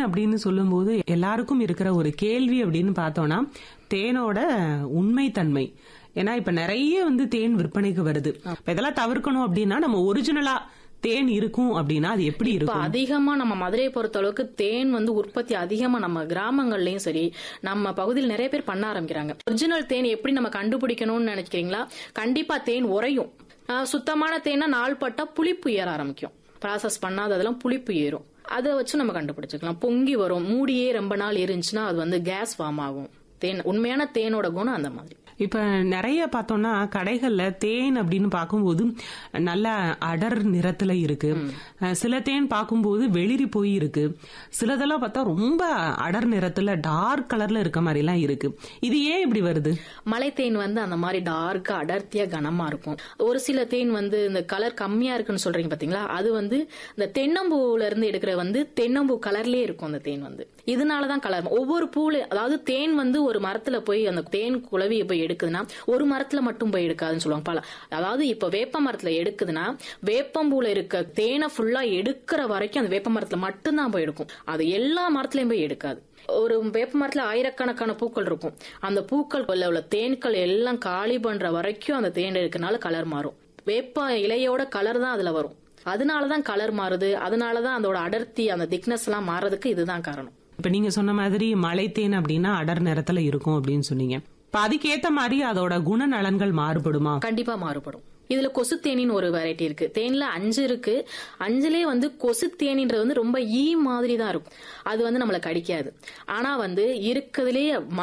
அப்படின்னு சொல்லும்போது எல்லாருக்கும் இருக்கிற ஒரு கேள்வி அப்படின்னு பார்த்தோம்னா தேனோட உண்மைத்தன்மை ஏன்னா இப்ப நிறைய வந்து தேன் விற்பனைக்கு வருது இப்ப இதெல்லாம் தவிர்க்கணும் அப்படின்னா நம்ம ஒரிஜினலா தேன் இருக்கும் அப்படின்னா அது எப்படி இப்ப இருக்கும் அதிகமா நம்ம மதுரையை பொறுத்த அளவுக்கு தேன் வந்து உற்பத்தி அதிகமா நம்ம கிராமங்கள்லயும் சரி நம்ம பகுதியில் நிறைய பேர் பண்ண ஆரம்பிக்கிறாங்க ஒரிஜினல் தேன் எப்படி நம்ம கண்டுபிடிக்கணும்னு நினைக்கிறீங்களா கண்டிப்பா தேன் உறையும் ஆஹ் சுத்தமான தேனா நாள் பட்டா புளிப்பு ஏற ஆரம்பிக்கும் ப்ராசஸ் பண்ணாததெல்லாம் புளிப்பு ஏறும் அதை வச்சு நம்ம கண்டுபிடிச்சுக்கலாம் பொங்கி வரும் மூடியே ரொம்ப நாள் இருந்துச்சுன்னா அது வந்து கேஸ் ஃபார்ம் ஆகும் தேன் உண்மையான தேனோட குணம் அந்த மாதிரி இப்ப நிறைய பார்த்தோம்னா கடைகள்ல தேன் அப்படின்னு பார்க்கும்போது நல்ல அடர் நிறத்துல இருக்கு அஹ் சில தேன் பார்க்கும்போது வெளிரி போய் இருக்கு சிலதெல்லாம் பார்த்தா ரொம்ப அடர் நிறத்துல டார்க் கலர்ல இருக்க மாதிரி எல்லாம் இருக்கு இது ஏன் இப்படி வருது மலை தேன் வந்து அந்த மாதிரி டார்க்கா அடர்த்தியா கனமா இருக்கும் ஒரு சில தேன் வந்து இந்த கலர் கம்மியா இருக்குன்னு சொல்றீங்க பாத்தீங்களா அது வந்து இந்த தென்னம்பூல இருந்து எடுக்கிற வந்து தென்னம்பூ கலர்லயே இருக்கும் அந்த தேன் வந்து இதனாலதான் கலர் ஒவ்வொரு பூல அதாவது தேன் வந்து ஒரு மரத்துல போய் அந்த தேன் குளவியை போய் எடுக்குதுன்னா ஒரு மரத்துல மட்டும் போய் எடுக்காதுன்னு சொல்லுவாங்க பல அதாவது இப்ப வேப்ப மரத்துல எடுக்குதுன்னா வேப்பம்பூல இருக்க தேனை ஃபுல்லா எடுக்கிற வரைக்கும் அந்த வேப்ப மரத்துல மட்டும்தான் போய் எடுக்கும் அது எல்லா மரத்துலயும் போய் எடுக்காது ஒரு வேப்ப மரத்துல ஆயிரக்கணக்கான பூக்கள் இருக்கும் அந்த பூக்கள் உள்ள தேன்கள் எல்லாம் காலி பண்ற வரைக்கும் அந்த தேன் இருக்கனால கலர் மாறும் வேப்ப இலையோட கலர் தான் அதுல வரும் அதனாலதான் கலர் மாறுது அதனாலதான் அதோட அடர்த்தி அந்த திக்னஸ் எல்லாம் மாறதுக்கு இதுதான் காரணம் இப்ப நீங்க சொன்ன மாதிரி மலை தேன் அப்படின்னா அடர் நிறத்துல இருக்கும் அப்படின்னு சொன்னீங்க இப்ப அதுக்கேத்த மாதிரி அதோட குணநலன்கள் மாறுபடுமா கண்டிப்பா மாறுபடும் இதுல கொசு தேனின்னு ஒரு வெரைட்டி இருக்கு தேன்ல அஞ்சு இருக்கு அஞ்சுலே வந்து கொசு தேனின்றது வந்து ரொம்ப ஈ மாதிரி தான் இருக்கும் அது வந்து நம்மள கடிக்காது ஆனா வந்து இருக்கிறதுலே